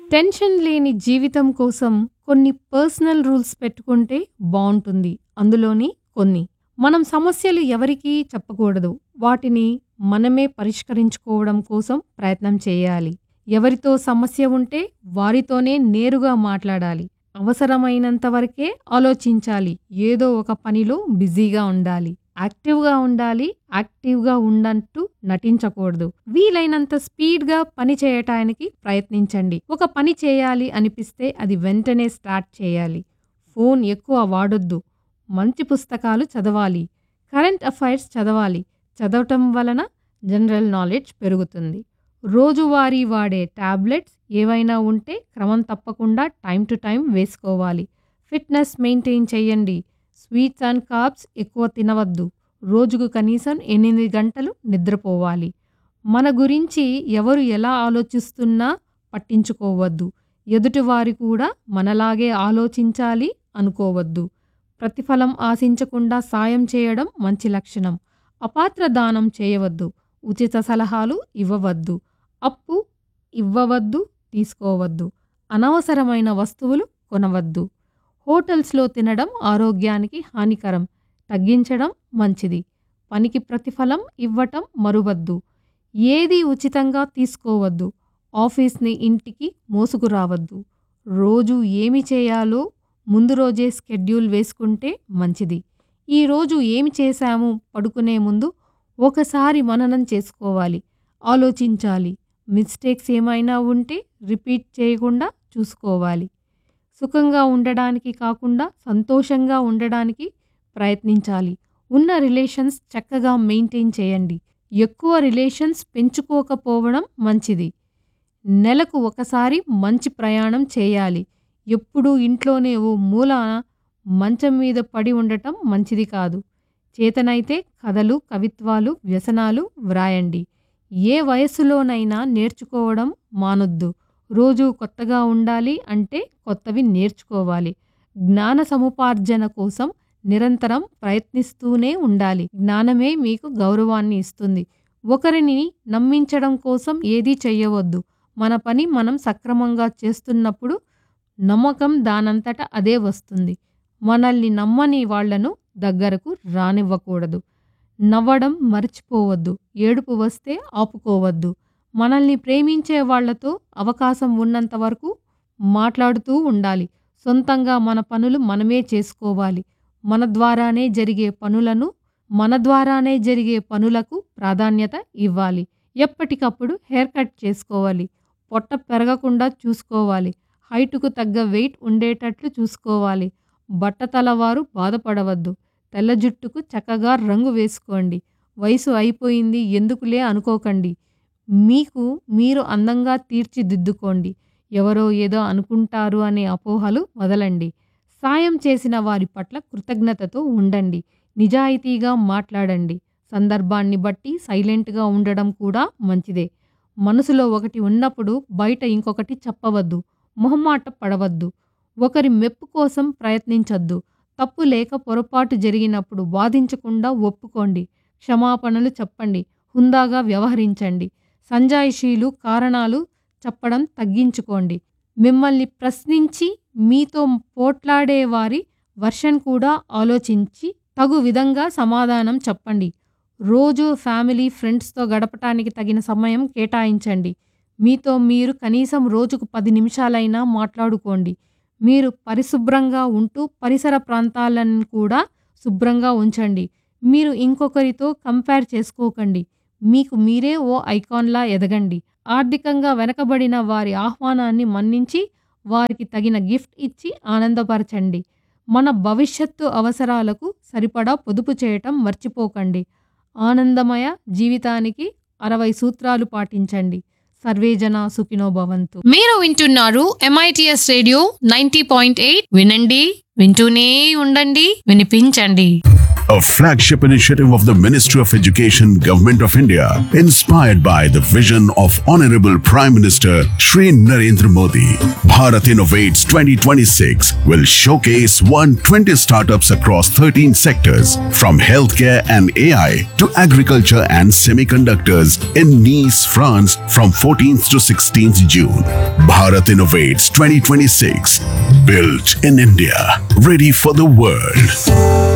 Tension లేని జీవితం కోసం కొన్ని పర్సనల్ రూల్స్ పెట్టుకుంటే బావుంటుంది. అందులోని కొన్ని. మనం సమస్యలు ఎవరికీ చెప్పకూడదు. వాటిని మనమే పరిష్కరించుకోవడం కోసం ప్రయత్నం చేయాలి. ఎవరితో సమస్య ఉంటే వారితోనే నేరుగా మాట్లాడాలి. అవసరమైనంత వరకే ఆలోచించాలి. ఏదో ఒక పనిలో బిజీగా ఉండాలి. యాక్టివ్‌గా ఉండాలి. యాక్టివ్‌గా ఉన్నట్టు నటించకూడదు. వీలైనంత స్పీడ్‌గా పని చేయటానికి ప్రయత్నించండి. ఒక పని చేయాలి అనిపిస్తే అది వెంటనే స్టార్ట్ చేయాలి. ఫోన్ ఎక్కువ వాడొద్దు. మంచి పుస్తకాలు చదవాలి. కరెంట్ అఫైర్స్ చదవాలి. చదవటం వలన జనరల్ నాలెడ్జ్ పెరుగుతుంది. రోజువారీ వాడే టాబ్లెట్స్ ఏవైనా ఉంటే క్రమం తప్పకుండా టైమ్ టు టైమ్ వేసుకోవాలి. ఫిట్‌నెస్ మెయింటైన్ చేయండి. స్వీట్స్ అండ్ కార్బ్స్ ఎక్కువ తినవద్దు. రోజుకు కనీసం 8 గంటలు నిద్రపోవాలి. మన గురించి ఎవరు ఎలా ఆలోచిస్తున్నా పట్టించుకోవద్దు. ఎదుటివారు కూడా మనలాగే ఆలోచించాలి అనుకోవద్దు. ప్రతిఫలం ఆశించకుండా సాయం చేయడం మంచి లక్షణం. అపాత్ర దానం చేయవద్దు. ఉచిత సలహాలు ఇవ్వవద్దు. అప్పు ఇవ్వవద్దు. తీసుకోవద్దు. అనవసరమైన వస్తువులు కొనవద్దు. హోటల్స్‌లో తినడం ఆరోగ్యానికి హానికరం. తగ్గించడం మంచిది. పనికి ప్రతిఫలం ఇవ్వటం మరువద్దు. ఏదీ ఉచితంగా తీసుకోవద్దు. ఆఫీస్‌ని ఇంటికి మోసుకురావద్దు. రోజు ఏమి చేయాలో ముందు రోజే షెడ్యూల్ వేసుకుంటే మంచిది. ఈ రోజు ఏమి చేశాము పడుకునే ముందు ఒకసారి మననం చేసుకోవాలి. ఆలోచించాలి. మిస్టేక్స్ ఏమైనా ఉంటే రిపీట్ చేయకుండా చూసుకోవాలి. సుఖంగా ఉండడానికి కాకుండా సంతోషంగా ఉండడానికి ప్రయత్నించాలి. ఉన్న రిలేషన్స్ చక్కగా మెయింటైన్ చేయండి. ఎక్కువ రిలేషన్స్ పెంచుకోకపోవడం మంచిది. నెలకు ఒకసారి మంచి ప్రయాణం చేయాలి. ఎప్పుడూ ఇంట్లోనే ఓ మూలన మంచం మీద పడి ఉండటం మంచిది కాదు. చేతనైతే కథలు, కవిత్వాలు, వ్యసనాలు వ్రాయండి. ఏ వయస్సులోనైనా నేర్చుకోవడం మానొద్దు. రోజూ కొత్తగా ఉండాలి అంటే కొత్తవి నేర్చుకోవాలి. జ్ఞాన సముపార్జన కోసం నిరంతరం ప్రయత్నిస్తూనే ఉండాలి. జ్ఞానమే మీకు గౌరవాన్ని ఇస్తుంది. ఒకరిని నమ్మించడం కోసం ఏదీ చెయ్యవద్దు. మన పని మనం సక్రమంగా చేస్తున్నప్పుడు నమ్మకం దానంతట అదే వస్తుంది. మనల్ని నమ్మని వాళ్ళను దగ్గరకు రానివ్వకూడదు. నవ్వడం మర్చిపోవద్దు. ఏడుపు వస్తే ఆపుకోవద్దు. మనల్ని ప్రేమించే వాళ్ళతో అవకాశం ఉన్నంత వరకు మాట్లాడుతూ ఉండాలి. సొంతంగా మన పనులు మనమే చేసుకోవాలి. మన ద్వారానే జరిగే పనులను మన ద్వారానే జరిగే పనులకు ప్రాధాన్యత ఇవ్వాలి. ఎప్పటికప్పుడు హెయిర్ కట్ చేసుకోవాలి. పొట్ట పెరగకుండా చూసుకోవాలి. హైటుకు తగ్గ వెయిట్ ఉండేటట్లు చూసుకోవాలి. బట్టతలవారు బాధపడవద్దు. తెల్ల జుట్టుకు చక్కగా రంగు వేసుకోండి. వయసు అయిపోయింది ఎందుకులే అనుకోకండి. మీకు మీరు అందంగా తీర్చిదిద్దుకోండి. ఎవరో ఏదో అనుకుంటారు అనే అపోహలు వదలండి. సాయం చేసిన వారి పట్ల కృతజ్ఞతతో ఉండండి. నిజాయితీగా మాట్లాడండి. సందర్భాన్ని బట్టి సైలెంట్‌గా ఉండడం కూడా మంచిదే. మనసులో ఒకటి ఉన్నప్పుడు బయట ఇంకొకటి చెప్పవద్దు. మొహమాట పడవద్దు. ఒకరి మెప్పు కోసం ప్రయత్నించొద్దు. తప్పు లేక పొరపాటు జరిగినప్పుడు వాదించకుండా ఒప్పుకోండి. క్షమాపణలు చెప్పండి. హుందాగా వ్యవహరించండి. సంజాయిషీలు, కారణాలు చెప్పడం తగ్గించుకోండి. మిమ్మల్ని ప్రశ్నించి మీతో పోట్లాడే వారి వెర్షన్ కూడా ఆలోచించి తగు విధంగా సమాధానం చెప్పండి. రోజూ ఫ్యామిలీ, ఫ్రెండ్స్‌తో గడపటానికి తగిన సమయం కేటాయించండి. మీతో మీరు కనీసం రోజుకు 10 నిమిషాలైనా మాట్లాడుకోండి. మీరు పరిశుభ్రంగా ఉంటూ పరిసర ప్రాంతాలను కూడా శుభ్రంగా ఉంచండి. మీరు ఇంకొకరితో కంపేర్ చేసుకోకండి. మీకు మీరే ఓ ఐకాన్‌లా ఎదగండి. ఆర్థికంగా వెనకబడిన వారి ఆహ్వానాన్ని మన్నించి వారికి తగిన గిఫ్ట్ ఇచ్చి ఆనందపరచండి. మన భవిష్యత్తు అవసరాలకు సరిపడా పొదుపు చేయటం మర్చిపోకండి. ఆనందమయ జీవితానికి 60 సూత్రాలు పాటించండి. సర్వేజన సుఖినో భవంతు. మీరు వింటున్నారు ఎంఐటీఎస్ రేడియో 90.8 వినండి వింటూనే ఉండండి వినిపించండి. a flagship initiative of the Ministry of Education, Government of India, inspired by the vision of Honorable Prime Minister Shri Narendra Modi. Bharat Innovates 2026 will showcase 120 startups across 13 sectors, from healthcare and AI to agriculture and semiconductors in Nice, France from 14th to 16th June. Bharat Innovates 2026, built in India, ready for the world.